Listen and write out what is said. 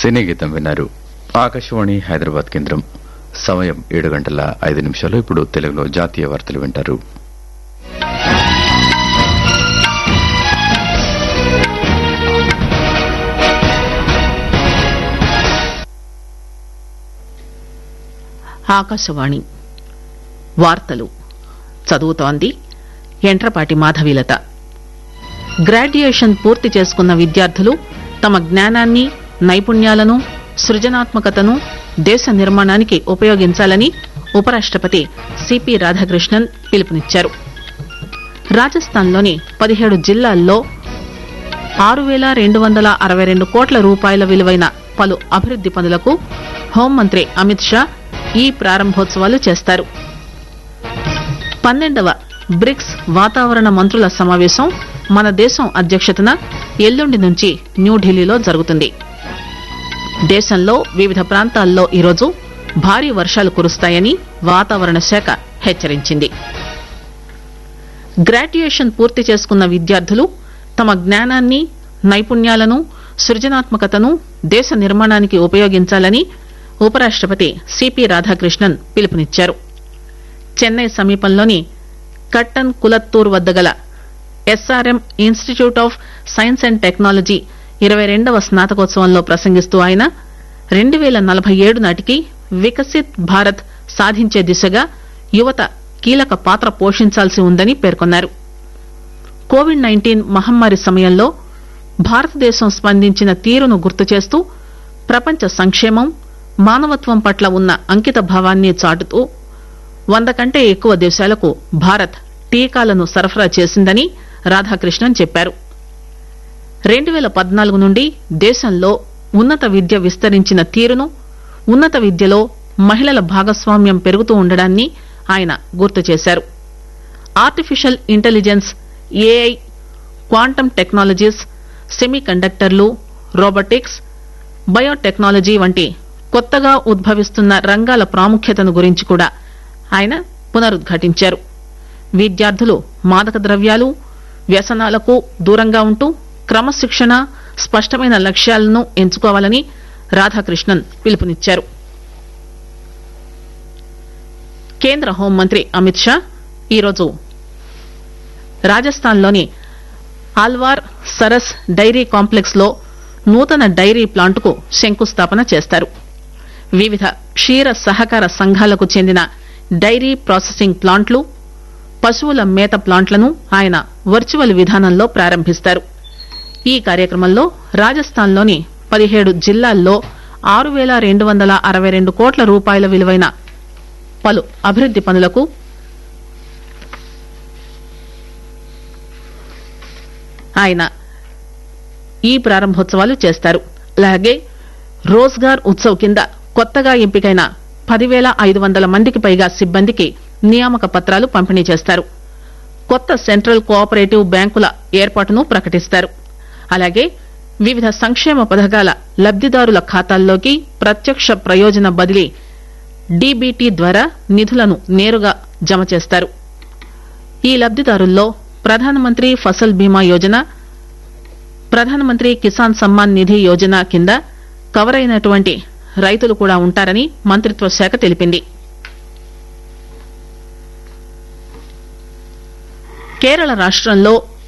సినీ గీతం విన్నారు ఆకాశవాణి హైదరాబాద్ కేంద్రం సమయం ఏడు గంటల ఐదు నిమిషాలు ఇప్పుడు తెలుగులో జాతీయ వార్తలు వింటారు ఆకాశవాణి వార్తలు చదువుతోంది ఎంట్రపాటి మాధవీలత గ్రాడ్యుయేషన్ పూర్తి చేసుకున్న విద్యార్థులు తమ జ్ఞానాన్ని నైపుణ్యాలను సృజనాత్మకతను దేశ నిర్మాణానికి ఉపయోగించాలని ఉపరాష్టపతి సిపి రాధాకృష్ణన్ పిలుపునిచ్చారు రాజస్థాన్లోని పదిహేడు జిల్లాల్లో ఆరు వేల రెండు వందల అరవై రెండు కోట్ల రూపాయల విలువైన పలు అభివృద్ది పనులకు హోంమంత్రి అమిత్ షా ఈ ప్రారంభోత్సవాలు చేస్తారు పన్నెండవ బ్రిక్స్ వాతావరణ మంత్రుల సమావేశం మన దేశం అధ్యక్షతన ఎల్లుండి నుంచి న్యూఢిల్లీలో జరుగుతుంది దేశంలో వివిధ ప్రాంతాల్లో ఈరోజు భారీ వర్షాలు కురుస్తాయని వాతావరణ శాఖ హెచ్చరించింది గ్రాడ్యుయేషన్ పూర్తి చేసుకున్న విద్యార్థులు తమ జ్ఞానాన్ని నైపుణ్యాలను సృజనాత్మకతను దేశ నిర్మాణానికి ఉపయోగించాలని ఉపరాష్టపతి సిపి రాధాకృష్ణన్ పిలుపునిచ్చారు చెన్నై సమీపంలోని కట్టన్ కులత్తూర్ వద్ద గల SRM Institute of Science and Technology ఇరవై రెండవ స్నాతకోత్సవంలో ప్రసంగిస్తూ ఆయన రెండు పేల నలభై ఏడు నాటికి వికసిత్ భారత్ సాధించే దిశగా యువత కీలక పాత్ర పోషించాల్సి ఉందని పేర్కొన్నారు కోవిడ్ నైన్టీన్ మహమ్మారి సమయంలో భారతదేశం స్పందించిన తీరును గుర్తు చేస్తూ ప్రపంచ సంక్షేమం మానవత్వం పట్ల ఉన్న అంకిత భావాన్ని చాటుతూ వంద కంటే ఎక్కువ దేశాలకు భారత్ టీకాలను సరఫరా చేసిందని రాధాకృష్ణన్ చెప్పారు రెండు పేల పద్నాలుగు నుండి దేశంలో ఉన్నత విద్య విస్తరించిన తీరును ఉన్నత విద్యలో మహిళల భాగస్వామ్యం పెరుగుతూ ఉండడాన్ని ఆయన గుర్తు చేశారు artificial intelligence AI quantum technologies semi కండక్టర్లు రోబోటిక్స్ బయోటెక్నాలజీ వంటి కొత్తగా ఉద్భవిస్తున్న రంగాల ప్రాముఖ్యతను గురించి కూడా ఆయన పునరుద్ఘాటించారు విద్యార్థులు మాదక ద్రవ్యాలు వ్యసనాలకు దూరంగా ఉంటూ క్రమశిక్షణ స్పష్టమైన లక్ష్యాలను ఎంచుకోవాలని రాధాకృష్ణన్ పిలుపునిచ్చారు కేంద్ర హోంమంత్రి అమిత్ షా ఈరోజు రాజస్థాన్లోని ఆల్వార్ సరస్ డైరీ కాంప్లెక్స్ లో నూతన డైరీ ప్లాంటుకు శంకుస్థాపన చేస్తారు వివిధ క్షీర సహకార సంఘాలకు చెందిన డైరీ ప్రాసెసింగ్ ప్లాంట్లు పశువుల మేత ప్లాంట్లను ఆయన వర్చువల్ విధానంలో ప్రారంభిస్తారు ఈ కార్యక్రమంలో రాజస్థాన్లోని పదిహేడు జిల్లాల్లో ఆరు పేల రెండు వందల అరవై రెండు కోట్ల రూపాయల విలువైన పలు అభివృద్ది పనులకు ఆయన ఈ ప్రారంభోత్సవాలు చేస్తారు అలాగే రోజ్గార్ ఉత్సవ్ కింద కొత్తగా ఎంపికైన పదివేల ఐదు వందల మందికి పైగా సిబ్బందికి నియామక పత్రాలు పంపిణీ చేస్తారు కొత్త సెంట్రల్ కోఆపరేటివ్ బ్యాంకుల ఏర్పాటును ప్రకటిస్తారు అలాగే వివిధ సంక్షేమ పథకాల లబ్దిదారుల ఖాతాల్లోకి ప్రత్యక్ష ప్రయోజన బదిలీ డీబీటీ ద్వారా నిధులను నేరుగా జమ చేస్తారు ఈ లబ్దిదారుల్లో ప్రధానమంత్రి ఫసల్ బీమా యోజన ప్రధానమంత్రి కిసాన్ సమ్మాన్ నిధి యోజన కింద కవర్ అయినటువంటి రైతులు కూడా ఉంటారని మంత్రిత్వ శాఖ తెలిపింది కేరళ రాష్టంలో